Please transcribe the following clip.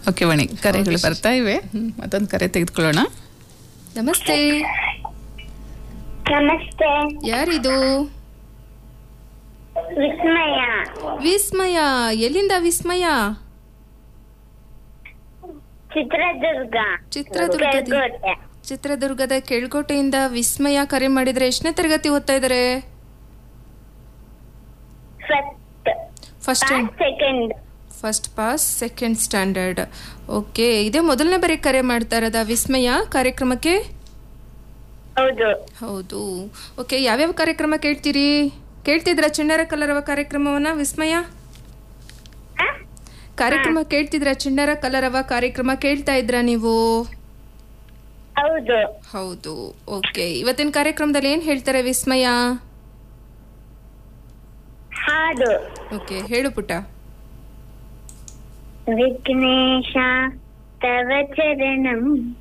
Okay ವಾಣಿ ಕರೆಗಳು ಬರ್ತಾ ಇವೆ ಮತ್ತೊಂದು ಕರೆ ತೆಗೆದುಕೊಳ್ಳೋಣ ನಮಸ್ತೆ ನಮಸ್ತೆ ಯಾರಿದು ವಿಸ್ಮಯ ವಿಸ್ಮಯ ಎಲ್ಲಿಂದ ವಿಸ್ಮಯ ಚಿತ್ರದುರ್ಗ ಚಿತ್ರದುರ್ಗದ ಕೆಳಕೋಟೆ ಚಿತ್ರದುರ್ಗದ ಕೆಳಕೋಟೆಯಿಂದ ವಿಸ್ಮಯ ಕರೆ ಮಾಡಿದ್ರೆ ಎಷ್ಟನೇ ತರಗತಿ ಓದ್ತಾ ಇದ್ದಾರೆ first first second first pass second standard okay ಇದೇ ಮೊದಲನೇ ಬಾರಿ ಕರೆ ಮಾಡ್ತಾ ಇರೋದಾ ವಿಸ್ಮಯ ಕಾರ್ಯಕ್ರಮಕ್ಕೆ ಹೌದು ಹೌದು ಓಕೆ ಯಾವ್ಯಾವ ಕಾರ್ಯಕ್ರಮ ಕೇಳ್ತೀರಿ ಕೇಳ್ತಿದ್ರ ಚಿಣ್ಣರ ಕಲರವ ಕಾರ್ಯಕ್ರಮವನ್ನ ವಿಸ್ಮಯ ಆ? ಕಾರ್ಯಕ್ರಮ ಕೇಳ್ತಿದ್ರ ಚಿಣ್ಣರ ಕಲರವ ಕಾರ್ಯಕ್ರಮ ಕೇಳ್ತಾ ಇದ್ರ ನೀವು ಹೌದು ಹೌದು ಓಕೆ ಇವತ್ತಿನ ಕಾರ್ಯಕ್ರಮದಲ್ಲಿ ಏನ್ ಹೇಳ್ತಾರೆ ವಿಸ್ಮಯ ಹಾಡು ಓಕೆ ಹೇಳು ಪುಟ್ಟ ವಿಘ್ನೇಶ ತವ ಚರಣಂ